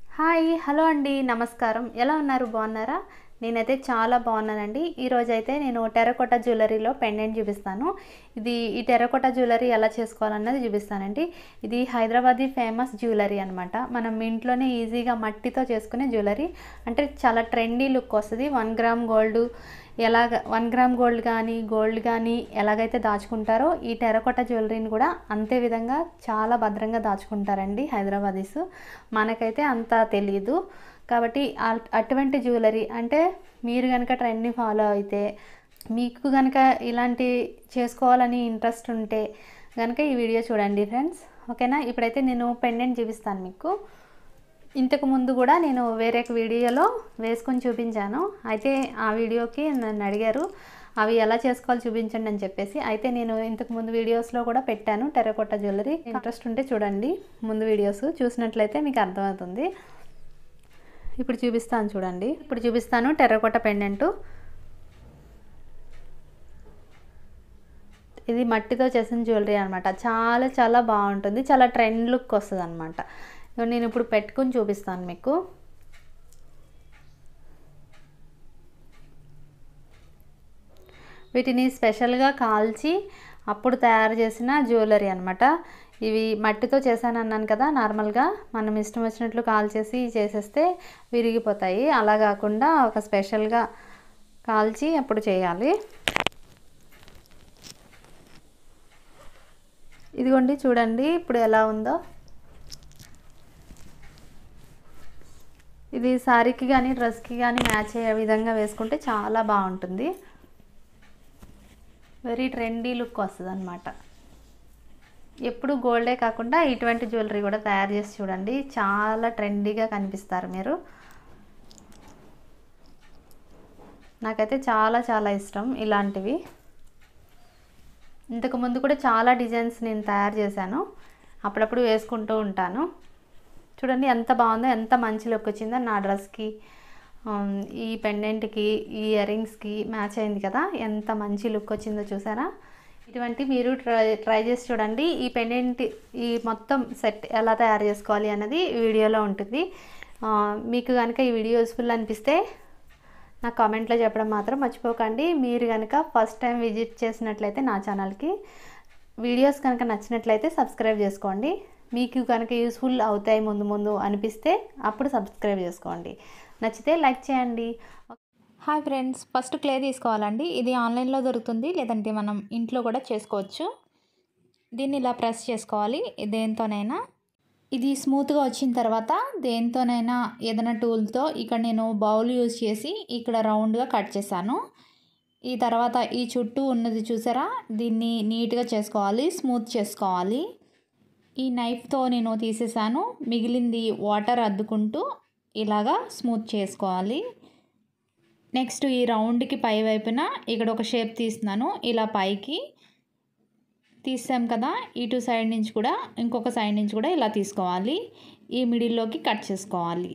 hi hello అండి నమస్కారం ఎలా ఉన్నారు బాగున్నారా నేనైతే చాలా బాగున్నానండి ఈరోజు అయితే నేను టెరకోట జ్యువెలరీలో పెండెంట్ చూపిస్తాను ఇది ఈ టెరకోట జ్యువెలరీ ఎలా చేసుకోవాలన్నది చూపిస్తానండి ఇది హైదరాబాదీ ఫేమస్ జ్యువెలరీ అనమాట మనం ఇంట్లోనే ఈజీగా మట్టితో చేసుకునే జ్యువెలరీ అంటే చాలా ట్రెండీ లుక్ వస్తుంది వన్ గ్రామ్ గోల్డ్ ఎలాగ వన్ గ్రామ్ గోల్డ్ కానీ గోల్డ్ కానీ ఎలాగైతే దాచుకుంటారో ఈ టెరకోట జ్యువెలరీని కూడా అంతే విధంగా చాలా భద్రంగా దాచుకుంటారండి హైదరాబాదీస్ మనకైతే అంత తెలియదు కాబట్టి అల్- అటువంటి జ్యువెలరీ అంటే మీరు కనుక ట్రెండ్ని ఫాలో అయితే మీకు కనుక ఇలాంటి చేసుకోవాలని ఇంట్రెస్ట్ ఉంటే కనుక ఈ వీడియో చూడండి ఫ్రెండ్స్ ఓకేనా ఇప్పుడైతే నేను పెండెంట్ చూపిస్తాను మీకు ఇంతకు ముందు కూడా నేను వేరే వీడియోలో వేసుకొని చూపించాను అయితే ఆ వీడియోకి నన్ను అడిగారు అవి ఎలా చేసుకోవాలి చూపించండి అని చెప్పేసి అయితే నేను ఇంతకు ముందు వీడియోస్లో కూడా పెట్టాను టెర్రకోట జ్యువెలరీ ఇంట్రెస్ట్ ఉంటే చూడండి ముందు వీడియోస్ చూసినట్లయితే మీకు అర్థమవుతుంది ఇప్పుడు చూపిస్తాను చూడండి ఇప్పుడు చూపిస్తాను టెర్రకోట పెండెంటు ఇది మట్టితో చేసిన జ్యువెలరీ అనమాట చాలా చాలా బాగుంటుంది చాలా ట్రెండ్ లుక్ వస్తుంది అనమాట నేను ఇప్పుడు పెట్టుకుని చూపిస్తాను మీకు వీటిని స్పెషల్గా కాల్చి అప్పుడు తయారు చేసిన జ్యువెలరీ అనమాట ఇవి మట్టితో చేశాను అన్నాను కదా నార్మల్గా మనం ఇష్టం వచ్చినట్లు కాల్చేసి చేసేస్తే విరిగిపోతాయి అలా కాకుండా ఒక స్పెషల్గా కాల్చి అప్పుడు చేయాలి ఇదిగోండి చూడండి ఇప్పుడు ఎలా ఉందో ఇది శారీకి కానీ డ్రెస్కి కానీ మ్యాచ్ అయ్యే విధంగా వేసుకుంటే చాలా బాగుంటుంది వెరీ ట్రెండీ లుక్ వస్తుంది అనమాట ఎప్పుడు గోల్డే కాకుండా ఇటువంటి జ్యువెలరీ కూడా తయారు చేసి చూడండి చాలా ట్రెండీగా కనిపిస్తారు మీరు నాకైతే చాలా చాలా ఇష్టం ఇలాంటివి ఇంతకు ముందు కూడా చాలా డిజైన్స్ నేను తయారు చేశాను అప్పుడప్పుడు వేసుకుంటూ ఉంటాను చూడండి ఎంత బాగుందో ఎంత మంచి లుక్ వచ్చిందో నా డ్రెస్కి ఈ పెండెంట్కి ఈ ఇయర్ రింగ్స్కి మ్యాచ్ అయింది కదా ఎంత మంచి లుక్ వచ్చిందో చూసారా ఇటువంటి మీరు ట్రై ట్రై చేసి చూడండి ఈ పెండెంట్ ఈ మొత్తం సెట్ ఎలా తయారు చేసుకోవాలి అన్నది వీడియోలో ఉంటుంది ఆ, మీకు కనుక ఈ వీడియో యూస్ఫుల్ అనిపిస్తే నా కామెంట్లో చెప్పడం మాత్రం మర్చిపోకండి మీరు కనుక ఫస్ట్ టైం విజిట్ చేసినట్లయితే నా ఛానల్కి వీడియోస్ కనుక నచ్చినట్లయితే సబ్స్క్రైబ్ చేసుకోండి మీకు కనుక యూస్ఫుల్ అవుతాయి ముందు ముందు అనిపిస్తే అప్పుడు సబ్స్క్రైబ్ చేసుకోండి నచ్చితే లైక్ చేయండి హాయ్ ఫ్రెండ్స్ ఫస్ట్ క్లే తీసుకోవాలండి ఇది ఆన్లైన్లో దొరుకుతుంది లేదంటే మనం ఇంట్లో కూడా చేసుకోవచ్చు దీన్ని ఇలా ప్రెస్ చేసుకోవాలి దేంతోనైనా ఇది స్మూత్గా వచ్చిన తర్వాత దేంతోనైనా ఏదైనా టూల్తో ఇక్కడ నేను బౌల్ యూజ్ చేసి ఇక్కడ రౌండ్గా కట్ చేశాను ఈ తర్వాత ఈ చుట్టూ ఉన్నది చూసారా దీన్ని నీట్గా చేసుకోవాలి స్మూత్ చేసుకోవాలి ఈ నైఫ్తో నేను తీసేసాను మిగిలింది వాటర్ అద్దుకుంటూ ఇలాగా స్మూత్ చేసుకోవాలి నెక్స్ట్ ఈ రౌండ్కి పై వైపున ఇక్కడ ఒక షేప్ తీస్తున్నాను ఇలా పైకి తీసాం కదా ఇటు సైడ్ నుంచి కూడా ఇంకొక సైడ్ నుంచి కూడా ఇలా తీసుకోవాలి ఈ మిడిల్లోకి కట్ చేసుకోవాలి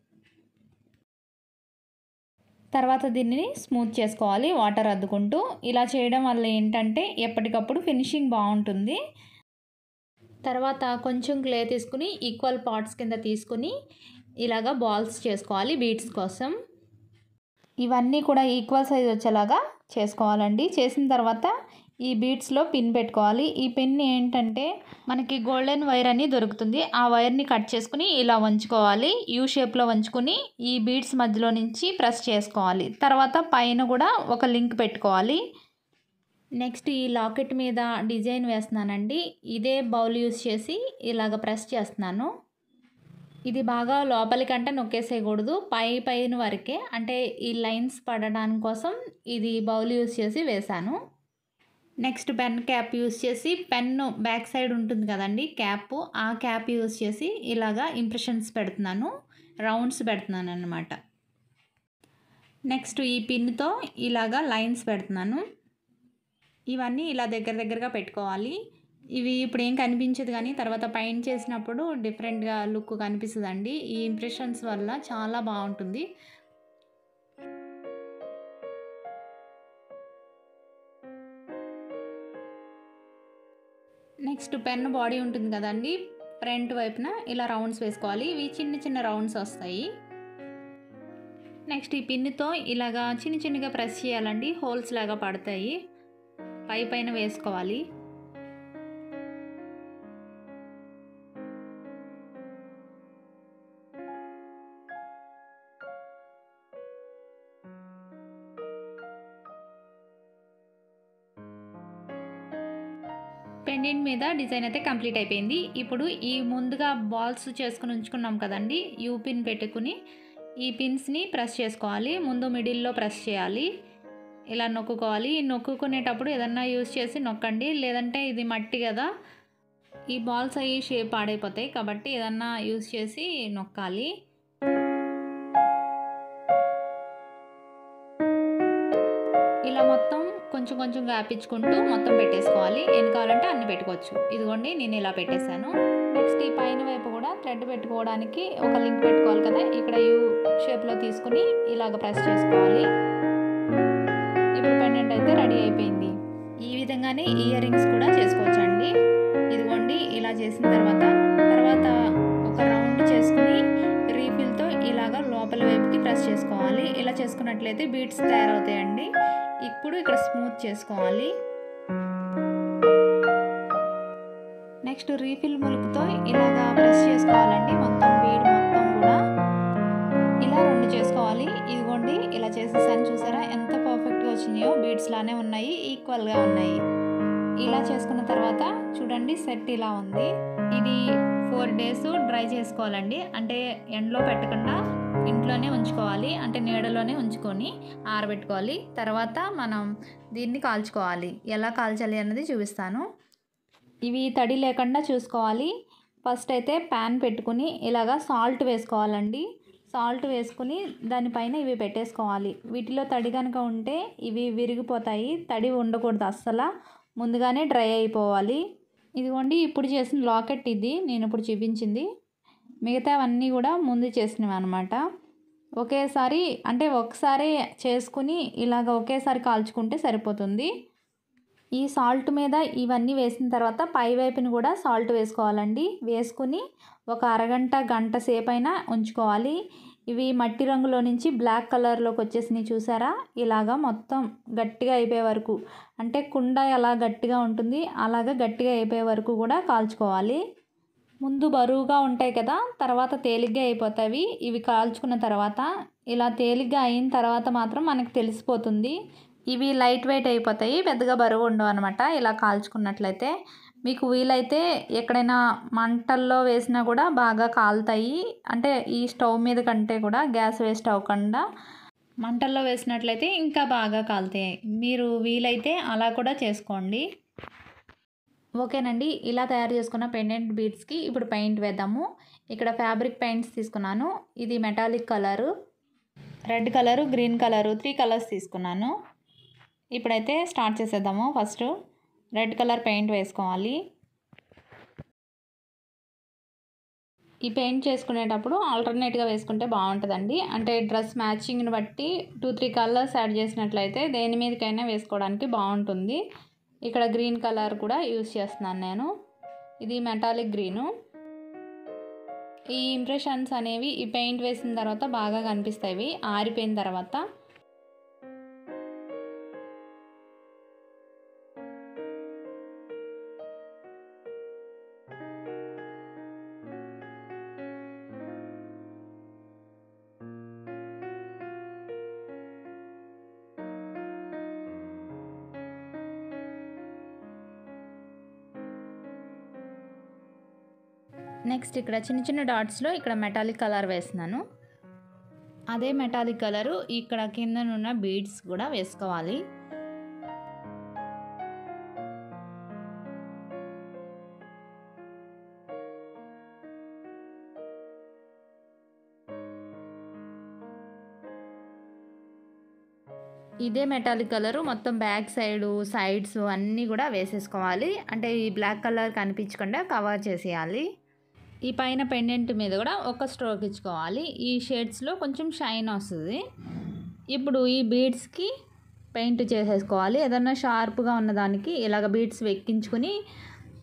తర్వాత దీన్ని స్మూత్ చేసుకోవాలి వాటర్ అద్దుకుంటూ ఇలా చేయడం వల్ల ఏంటంటే ఎప్పటికప్పుడు ఫినిషింగ్ బాగుంటుంది తర్వాత కొంచెం క్లే తీసుకుని ఈక్వల్ పార్ట్స్ కింద తీసుకుని ఇలాగా బాల్స్ చేసుకోవాలి బీడ్స్ కోసం ఇవన్నీ కూడా ఈక్వల్ సైజ్ వచ్చేలాగా చేసుకోవాలండి చేసిన తర్వాత ఈ బీడ్స్లో పిన్ పెట్టుకోవాలి ఈ పిన్ ఏంటంటే మనకి గోల్డెన్ వైర్ అని దొరుకుతుంది ఆ వైర్ని కట్ చేసుకుని ఇలా వంచుకోవాలి యూ షేప్లో వంచుకుని ఈ బీడ్స్ మధ్యలో నుంచి ప్రెస్ చేసుకోవాలి తర్వాత పైన కూడా ఒక లింక్ పెట్టుకోవాలి నెక్స్ట్ ఈ లాకెట్ మీద డిజైన్ వేస్తున్నానండి ఇదే బౌల్ యూస్ చేసి ఇలాగ ప్రెస్ చేస్తున్నాను ఇది బాగా లోపలికంటే నొక్కేసేయకూడదు పై పైన వరకే అంటే ఈ లైన్స్ పడడానికి కోసం ఇది బౌల్ యూస్ చేసి వేశాను నెక్స్ట్ పెన్ క్యాప్ యూస్ చేసి పెన్ బ్యాక్ సైడ్ ఉంటుంది కదండి క్యాప్ ఆ క్యాప్ యూస్ చేసి ఇలాగా ఇంప్రెషన్స్ పెడుతున్నాను రౌండ్స్ పెడుతున్నాను అనమాట నెక్స్ట్ ఈ పిన్తో ఇలాగా లైన్స్ పెడుతున్నాను ఇవన్నీ ఇలా దగ్గర దగ్గరగా పెట్టుకోవాలి ఇవి ఇప్పుడు ఏం కనిపించదు కానీ తర్వాత పెయింట్ చేసినప్పుడు డిఫరెంట్గా లుక్ కనిపిస్తుందండి ఈ ఇంప్రెషన్స్ వల్ల చాలా బాగుంటుంది నెక్స్ట్ పెన్ బాడీ ఉంటుంది కదండి ఫ్రంట్ వైపున ఇలా రౌండ్స్ వేసుకోవాలి ఇవి చిన్న చిన్న రౌండ్స్ వస్తాయి నెక్స్ట్ ఈ పిన్నుతో ఇలాగా చిన్న చిన్నగా ప్రెస్ చేయాలండి హోల్స్ లాగా పడతాయి పై పైన వేసుకోవాలి పెండెంట్ మీద డిజైన్ అయితే కంప్లీట్ అయిపోయింది ఇప్పుడు ఈ ముందుగా బాల్స్ చేసుకుని ఉంచుకున్నాం కదండి యూ పిన్ పెట్టుకుని ఈ పిన్స్ని ప్రెస్ చేసుకోవాలి ముందు మిడిల్లో ప్రెస్ చేయాలి ఇలా నొక్కుకోవాలి నొక్కుకునేటప్పుడు ఏదన్నా యూస్ చేసి నొక్కండి లేదంటే ఇది మట్టి కదా ఈ బాల్స్ అయ్యి షేప్ పాడైపోతాయి కాబట్టి ఏదన్నా యూస్ చేసి నొక్కాలి ఇలా మొత్తం కొంచెం కొంచెం వ్యాపించుకుంటూ మొత్తం పెట్టేసుకోవాలి ఎన్ని కావాలంటే అన్ని పెట్టుకోవచ్చు ఇదిగోండి నేను ఇలా పెట్టేశాను నెక్స్ట్ ఈ పైన వైపు కూడా థ్రెడ్ పెట్టుకోవడానికి ఒక లింక్ పెట్టుకోవాలి కదా ఇక్కడ యూ షేప్లో తీసుకుని ఇలాగ ప్రెస్ చేసుకోవాలి ఇప్పుడు పెండెంట్ అయితే రెడీ అయిపోయింది ఈ విధంగానే ఇయర్ రింగ్స్ కూడా చేసుకోవచ్చండి ఇదిగోండి ఇలా చేసిన తర్వాత తర్వాత ఒక రౌండ్ చేసుకుని రీఫిల్తో ఇలాగ లోపల వైపుకి ప్రెస్ చేసుకోవాలి ఇలా చేసుకున్నట్లయితే బీట్స్ తయారవుతాయండి ఇప్పుడు ఇక్కడ స్మూత్ చేసుకోవాలి నెక్స్ట్ రీఫిల్ ములుపుతో ఇలాగా ప్రెస్ చేసుకోవాలండి మొత్తం బీడ్ మొత్తం కూడా ఇలా రెండు చేసుకోవాలి ఇదిగోండి ఇలా చేసేసాను చూసారా ఎంత పర్ఫెక్ట్గా వచ్చినాయో బీడ్స్ లానే ఉన్నాయి ఈక్వల్గా ఉన్నాయి ఇలా చేసుకున్న తర్వాత చూడండి సెట్ ఇలా ఉంది ఇది ఫోర్ డేస్ డ్రై చేసుకోవాలండి అంటే ఎండలో పెట్టకుండా ఇంట్లోనే ఉంచుకోవాలి అంటే నీడలోనే ఉంచుకొని ఆరబెట్టుకోవాలి తర్వాత మనం దీన్ని కాల్చుకోవాలి ఎలా కాల్చాలి అన్నది చూపిస్తాను ఇవి తడి లేకుండా చూసుకోవాలి ఫస్ట్ అయితే ప్యాన్ పెట్టుకుని ఇలాగా సాల్ట్ వేసుకోవాలండి సాల్ట్ వేసుకుని దానిపైన ఇవి పెట్టేసుకోవాలి వీటిలో తడి కనుక ఉంటే ఇవి విరిగిపోతాయి తడి ఉండకూడదు అస్సలు ముందుగానే డ్రై అయిపోవాలి ఇదిగోండి ఇప్పుడు చేసిన లాకెట్ ఇది నేను ఇప్పుడు చూపించింది మిగతావన్నీ కూడా ముందు చేసినవి అనమాట ఒకేసారి అంటే ఒకసారి చేసుకుని ఇలాగ ఒకేసారి కాల్చుకుంటే సరిపోతుంది ఈ సాల్ట్ మీద ఇవన్నీ వేసిన తర్వాత పై వైపుని కూడా సాల్ట్ వేసుకోవాలండి వేసుకుని ఒక అరగంట గంట సేపు అయినా ఉంచుకోవాలి ఇవి మట్టి రంగులో నుంచి బ్లాక్ కలర్లోకి వచ్చేసినాయి చూసారా ఇలాగా మొత్తం గట్టిగా అయిపోయే వరకు అంటే కుండ ఎలా గట్టిగా ఉంటుంది అలాగా గట్టిగా అయిపోయే వరకు కూడా కాల్చుకోవాలి ముందు బరువుగా ఉంటాయి కదా తర్వాత తేలిగ్గా అయిపోతాయి ఇవి కాల్చుకున్న తర్వాత ఇలా తేలిగ్గా అయిన తర్వాత మాత్రం మనకు తెలిసిపోతుంది ఇవి లైట్ వెయిట్ అయిపోతాయి పెద్దగా బరువు ఉండవు అనమాట ఇలా కాల్చుకున్నట్లయితే మీకు వీలైతే ఎక్కడైనా మంటల్లో వేసినా కూడా బాగా కాలుతాయి అంటే ఈ స్టవ్ మీద కంటే కూడా గ్యాస్ వేస్ట్ అవ్వకుండా మంటల్లో వేసినట్లయితే ఇంకా బాగా కాలుతాయి మీరు వీలైతే అలా కూడా చేసుకోండి ఓకేనండి ఇలా తయారు చేసుకున్న పెండెంట్ బీడ్స్కి ఇప్పుడు పెయింట్ వేద్దాము ఇక్కడ ఫ్యాబ్రిక్ పెయింట్స్ తీసుకున్నాను ఇది metallic colour red colour green colour three colours తీసుకున్నాను ఇప్పుడైతే స్టార్ట్ చేసేద్దాము ఫస్ట్ రెడ్ కలర్ పెయింట్ వేసుకోవాలి ఈ పెయింట్ చేసుకునేటప్పుడు ఆల్టర్నేట్గా వేసుకుంటే బాగుంటుందండి అంటే డ్రెస్ మ్యాచింగ్ని బట్టి టూ త్రీ కలర్స్ యాడ్ చేసినట్లయితే దేని మీదకైనా వేసుకోవడానికి బాగుంటుంది ఇక్కడ గ్రీన్ కలర్ కూడా యూస్ చేస్తున్నాను నేను ఇది మెటాలిక్ గ్రీను ఈ ఇంప్రెషన్స్ అనేవి ఈ పెయింట్ వేసిన తర్వాత బాగా కనిపిస్తాయి ఆరిపోయిన తర్వాత నెక్స్ట్ ఇక్కడ చిన్న చిన్న డాట్స్లో ఇక్కడ మెటాలిక్ కలర్ వేస్తున్నాను అదే మెటాలిక్ కలరు ఇక్కడ కిందనున్న బీడ్స్ కూడా వేసుకోవాలి ఇదే మెటాలిక్ కలరు మొత్తం బ్యాక్ సైడ్ సైడ్స్ అన్నీ కూడా వేసేసుకోవాలి అంటే ఈ బ్లాక్ కలర్ కనిపించకుండా కవర్ చేసేయాలి ఈ పైన పెండెంట్ మీద కూడా ఒక స్ట్రోక్ ఇచ్చుకోవాలి ఈ షేడ్స్లో కొంచెం షైన్ వస్తుంది ఇప్పుడు ఈ బీడ్స్కి పెయింట్ చేసేసుకోవాలి ఏదన్నా షార్ప్గా ఉన్నదానికి ఇలాగ బీడ్స్ వెక్కించుకుని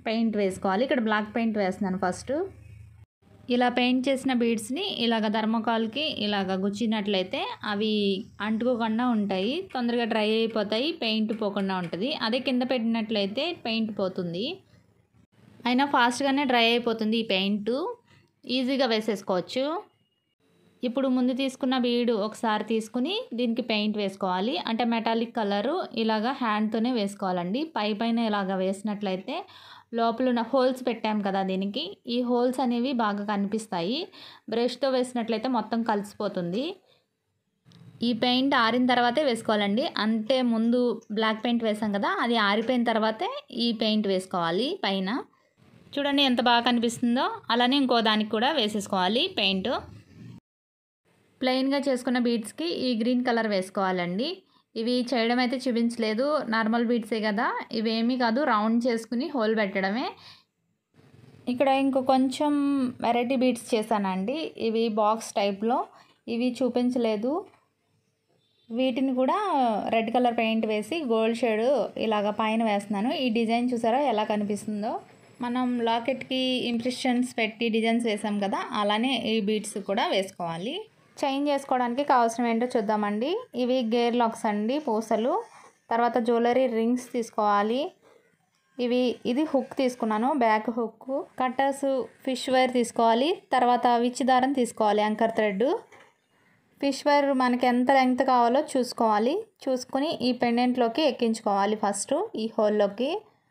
పెయింట్ వేసుకోవాలి ఇక్కడ బ్లాక్ పెయింట్ వేస్తున్నాను ఫస్ట్ ఇలా పెయింట్ చేసిన బీడ్స్ని ఇలాగ ధర్మకాల్కి ఇలాగ గుచ్చినట్లయితే అవి అంటుకోకుండా ఉంటాయి తొందరగా డ్రై అయిపోతాయి పెయింట్ పోకుండా ఉంటుంది అదే కింద పెట్టినట్లయితే పెయింట్ పోతుంది అయినా ఫాస్ట్గానే డ్రై అయిపోతుంది ఈ పెయింట్ ఈజీగా వేసేసుకోవచ్చు ఇప్పుడు ముందు తీసుకున్న బీడు ఒకసారి తీసుకుని దీనికి పెయింట్ వేసుకోవాలి అంటే మెటాలిక్ కలరు ఇలాగా హ్యాండ్తోనే వేసుకోవాలండి పై పైన ఇలాగ వేసినట్లయితే లోపల ఉన్న హోల్స్ పెట్టాం కదా దీనికి ఈ హోల్స్ అనేవి బాగా కనిపిస్తాయి బ్రష్తో వేసినట్లయితే మొత్తం కలిసిపోతుంది ఈ పెయింట్ ఆరిన తర్వాతే వేసుకోవాలండి అంటే ముందు బ్లాక్ పెయింట్ వేసాం కదా అది ఆరిపోయిన తర్వాతే ఈ పెయింట్ వేసుకోవాలి పైన చూడండి ఎంత బాగా కనిపిస్తుందో అలానే ఇంకో దానికి కూడా వేసేసుకోవాలి పెయింట్ ప్లెయిన్గా చేసుకున్న బీడ్స్కి ఈ గ్రీన్ కలర్ వేసుకోవాలండి ఇవి చేయడం అయితే చూపించలేదు నార్మల్ బీడ్సే కదా ఇవేమీ కాదు రౌండ్ చేసుకుని హోల్ పెట్టడమే ఇక్కడ ఇంకో కొంచెం వెరైటీ బీడ్స్ చేశానండి ఇవి బాక్స్ టైప్లో ఇవి చూపించలేదు వీటిని కూడా రెడ్ కలర్ పెయింట్ వేసి గోల్డ్ షేడ్ ఇలాగ పైన వేస్తున్నాను ఈ డిజైన్ చూసారా ఎలా కనిపిస్తుందో మనం లాకెట్కి ఇంప్రెషన్స్ పెట్టి డిజైన్స్ వేసాం కదా అలానే ఈ బీడ్స్ కూడా వేసుకోవాలి చైన్ చేసుకోవడానికి కావాల్సినవి ఏంటో చూద్దామండి ఇవి గేర్ లాక్స్ అండి పూసలు తర్వాత జ్యువెలరీ రింగ్స్ తీసుకోవాలి ఇవి ఇది హుక్ తీసుకున్నాను back hook cutters fish wire తీసుకోవాలి తర్వాత విచ్ దారం తీసుకోవాలి అంకర్ థ్రెడ్ ఫిష్ వైర్ మనకి ఎంత లెంగ్త్ కావాలో చూసుకోవాలి చూసుకుని ఈ పెండెంట్లోకి ఎక్కించుకోవాలి ఫస్ట్ ఈ హోల్లోకి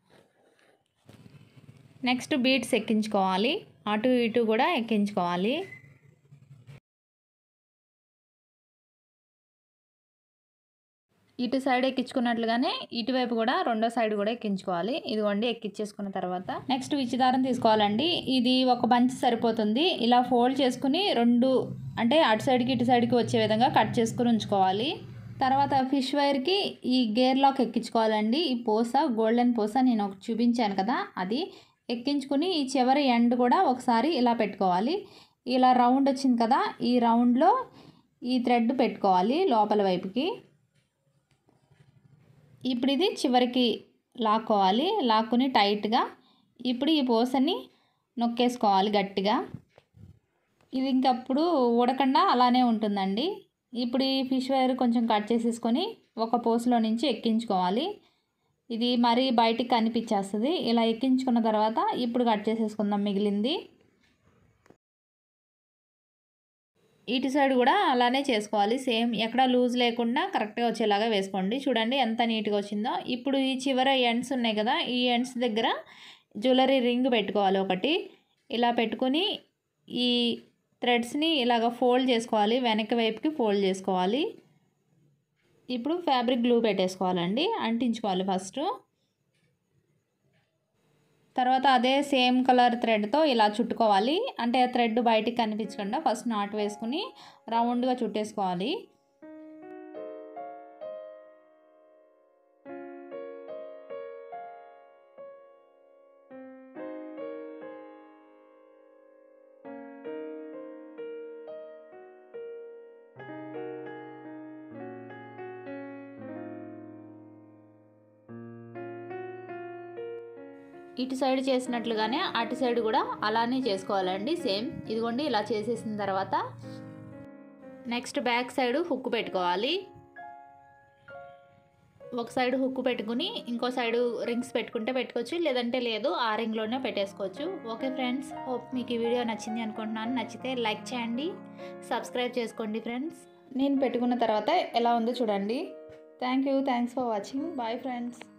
నెక్స్ట్ బీడ్స్ ఎక్కించుకోవాలి అటు ఇటు కూడా ఎక్కించుకోవాలి ఇటు సైడ్ ఎక్కించుకున్నట్లుగానే ఇటువైపు కూడా రెండో సైడ్ కూడా ఎక్కించుకోవాలి ఇదిగోండి ఎక్కించేసుకున్న తర్వాత నెక్స్ట్ విచ్చిదారం తీసుకోవాలండి ఇది ఒక బంచ్ సరిపోతుంది ఇలా ఫోల్డ్ చేసుకుని రెండు అంటే అటు సైడ్కి ఇటు సైడ్కి వచ్చే విధంగా కట్ చేసుకుని ఉంచుకోవాలి తర్వాత ఫిష్ వైర్కి ఈ గేర్ లాక్ ఎక్కించుకోవాలండి ఈ పూస గోల్డెన్ పూస నేను ఒకటి చూపించాను కదా అది ఎక్కించుకుని ఈ చివరి ఎండ్ కూడా ఒకసారి ఇలా పెట్టుకోవాలి ఇలా రౌండ్ వచ్చింది కదా ఈ రౌండ్లో ఈ థ్రెడ్ పెట్టుకోవాలి లోపల వైపుకి ఇప్పుడు ఇది చివరికి లాక్కోవాలి లాక్కుని టైట్గా ఇప్పుడు ఈ పూసని నొక్కేసుకోవాలి గట్టిగా ఇది ఇంకప్పుడు ఊడకుండా అలానే ఉంటుందండి ఇప్పుడు ఈ ఫిష్ వైర్ కొంచెం కట్ చేసేసుకొని ఒక పూసలో నుంచి ఎక్కించుకోవాలి ఇది మరీ బయటికి కనిపించేస్తుంది ఇలా ఎక్కించుకున్న తర్వాత ఇప్పుడు కట్ చేసేసుకుందాం మిగిలింది ఇటు సైడ్ కూడా అలానే చేసుకోవాలి సేమ్ ఎక్కడ లూజ్ లేకుండా కరెక్ట్గా వచ్చేలాగా వేసుకోండి చూడండి ఎంత నీట్గా వచ్చిందో ఇప్పుడు ఈ చివర ఎండ్స్ ఉన్నాయి కదా ఈ ఎండ్స్ దగ్గర జ్యువెలరీ రింగ్ పెట్టుకోవాలి ఒకటి ఇలా పెట్టుకొని ఈ థ్రెడ్స్ని ఇలాగ ఫోల్డ్ చేసుకోవాలి వెనక వైపుకి ఫోల్డ్ చేసుకోవాలి ఇప్పుడు ఫ్యాబ్రిక్ గ్లూ పెట్టేసుకోవాలండి అంటించుకోవాలి ఫస్ట్ తర్వాత అదే సేమ్ కలర్ థ్రెడ్తో ఇలా చుట్టుకోవాలి అంటే థ్రెడ్ బయటికి కనిపించకుండా ఫస్ట్ నాట్ వేసుకుని రౌండ్గా చుట్టేసుకోవాలి ఇటు సైడ్ చేసినట్లుగానే అటు సైడ్ కూడా అలానే చేసుకోవాలండి సేమ్ ఇదిగోండి ఇలా చేసేసిన తర్వాత నెక్స్ట్ బ్యాక్ సైడ్ హుక్ పెట్టుకోవాలి ఒక సైడ్ హుక్ పెట్టుకుని ఇంకో సైడ్ రింగ్స్ పెట్టుకుంటే పెట్టుకోవచ్చు లేదంటే లేదు ఆ రింగ్లోనే పెట్టేసుకోవచ్చు ఓకే ఫ్రెండ్స్ హోప్ మీకు ఈ వీడియో నచ్చింది అనుకుంటున్నాను నచ్చితే లైక్ చేయండి సబ్స్క్రైబ్ చేసుకోండి ఫ్రెండ్స్ నేను పెట్టుకున్న తర్వాత ఎలా ఉందో చూడండి thank you thanks for watching bye friends